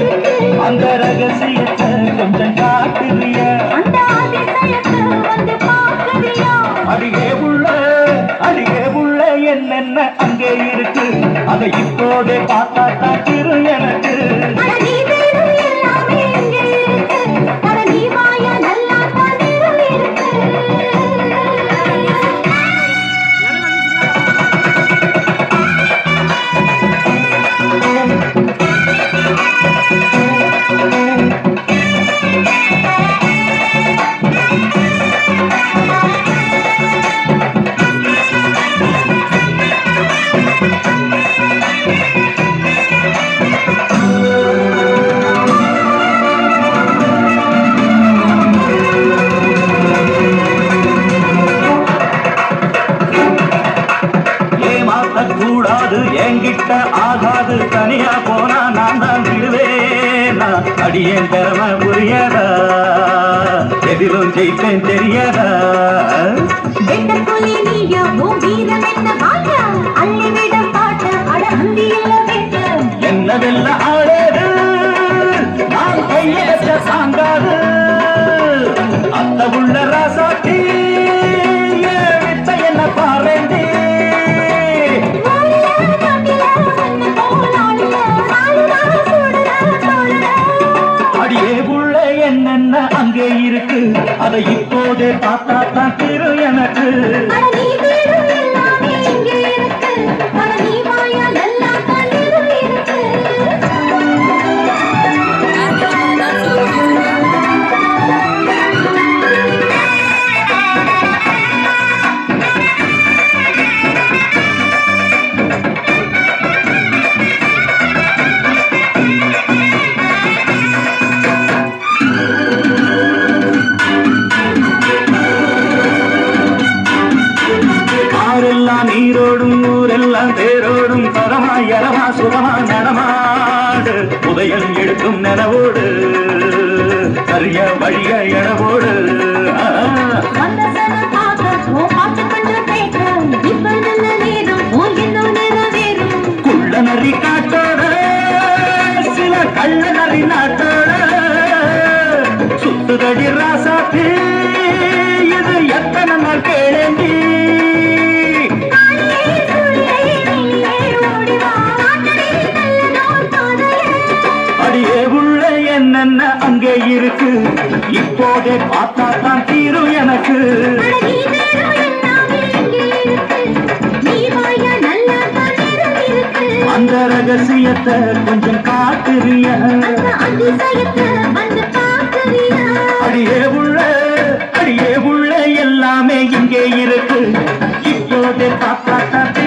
இருக்கு அந்த ரகசியத்தை கொஞ்சம் காட்டுறிய அந்த அதிசயத்தை வந்து பார்க்கறியா அடியே உள்ள அடியே உள்ள என்னென்ன அங்கே இருக்கு அதை இப்போதே பார்த்தா தான் திரு எனக்கு அட நீ தேடும் எல்லாமே இங்கே இருக்கு அட நீ வாயா நல்லா தான் இருக்கு ஏமாத்த கூடாது என்கிட்ட ஆகாது தனியா போனா நான் தான் விடுவேன் அடியேன் திறமை புரியாதா எதிலும் ஜெயிப்பேன் தெரியாதா வெட்டப்புலி நீயோ உன் வீரம் என்ன வாங்க அள்ளி விட பாட்டு அட அந்தியில வெட்ட என்னவெல்ல ஆடேது நான் கைய வச்ச சாங்காது அத்த உள்ள ராசாட்டி ஏன் வித்த என்ன பாரேண்டி ஓடியா நாட்டில மண்ணு போலாடுல நாளுடா சுடுடா தோளுடா அடியே உள்ள என்னென்ன அங்கே இருக்கு அதை இப்போதே பார்த்தா தான் திரு எனக்கு அட நீ தேடும் எல்லாமே இங்கே இருக்கு அட நீ வாயா நல்லா தான் இருக்கு ஆரெல்லாம் நீரோடும் ஊரெல்லாம் தேரோடும் பரமா எரமா சுகமா நடமாடு உதயம் எடுக்கும் நனவோடு சரிய வழிய எனவோடு ஆ, வந்த சனம் பார்க்க உன் பாட்டு கொஞ்சம் கேட்க இப்ப நல்ல நேரம் உன் இன்னும் நிறைவேறும் குள்ள நரி காட்டோட சில கள்ள நரி நாட்டோட சுத்துதடி ராசாத்தி இது எத்தனை நாள் கேளேண்டி நாளிலே சூழிலே நீயே ஓடி வா நாட்டடி நல்ல நாள் பாதையே அடியே உள்ள என்னென்ன அங்கே இருக்கு இப்போதே பார்த்தா தான் தீரும் எனக்கு அட நீ தேடும் எல்லாமே இங்கே இருக்கு நீ வாயா நல்லா தான் இருக்கு அந்த ரகசியத்தை கொஞ்சம் காட்டுறிய அந்த அதிசயத்தை வந்து பார்க்கறியா அடியே உள்ள அடியே உள்ள எல்லாமே இங்கே இருக்கு இப்போதே பார்த்தா தான்